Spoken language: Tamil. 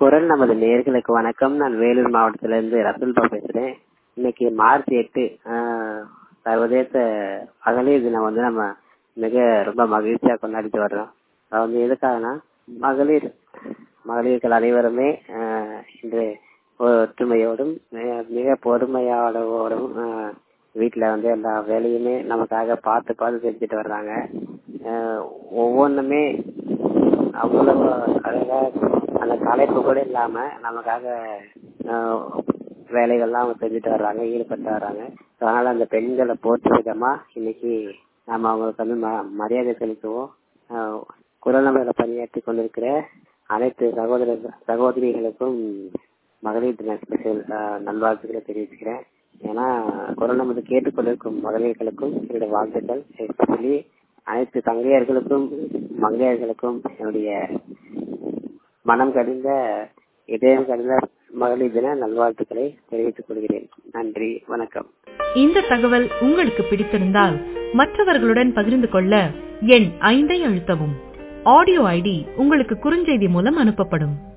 குரல் நமது நேர்களுக்கு வணக்கம் நான் வேலூர் மாவட்டத்துல இருந்து ரசூல்பா பேசுறேன் இன்னைக்கு மார்ச் எட்டு ஆஹ், சர்வதேச மகளிர் தினம் வந்து நம்ம மிக ரொம்ப மகிழ்ச்சியா கொண்டாடிட்டு வர்றோம் அது வந்து எதுக்காகனா மகளிர் மகளிர்கள் அனைவருமே ஆஹ், இன்று ஒற்றுமையோடும் மிக- மிக பொறுமையோடும் ஆஹ், வீட்டுல வந்து எல்லா வேலையுமே நமக்காக பார்த்து பார்த்து செஞ்சுட்டு வர்றாங்க ஆஹ், ஒவ்வொன்றுமே அவ்வளவு அழகா அந்த கலைப்பு கூட இல்லாம நமக்காக ஆஹ், வேலைகள்லாம் அவங்க செஞ்சுட்டு வர்றாங்க ஈடுபட்டு வர்றாங்க அதனால அந்த பெண்களை போற்றும் விதமா இன்னைக்கு நாம அவங்களுக்கு வந்து ம- மரியாதை செலுத்துவோம் ஆஹ், குரல் நம்பர்ல பணியாற்றி கொண்டிருக்கிற அனைத்து சகோதர சகோதரிகளுக்கும் மகளிர் தின ஸ்பெஷல் நல்வாழ்த்துக்களை தெரிவிச்சுக்கிறேன் ஏன்னா குரல் நமது கேட்டுக்கொண்டிருக்கும் மகளிர்களுக்கும் என்னுடைய வாழ்த்துக்கள் எஸ்பெஷலி அனைத்து தங்கையர்களுக்கும் மங்கையர்களுக்கும் என்னுடைய மனம் கடிந்த இதயம் கடிந்த மகளிர் தின நல்வாழ்த்துக்களை தெரிவித்துக் கொள்கிறேன் நன்றி வணக்கம் இந்த தகவல் உங்களுக்கு பிடித்திருந்தால் மற்றவர்களுடன் பகிர்ந்து கொள்ள எண் ஐந்தை அழுத்தவும் ஆடியோ ஐடி உங்களுக்கு குறுஞ்செய்தி மூலம் அனுப்பப்படும்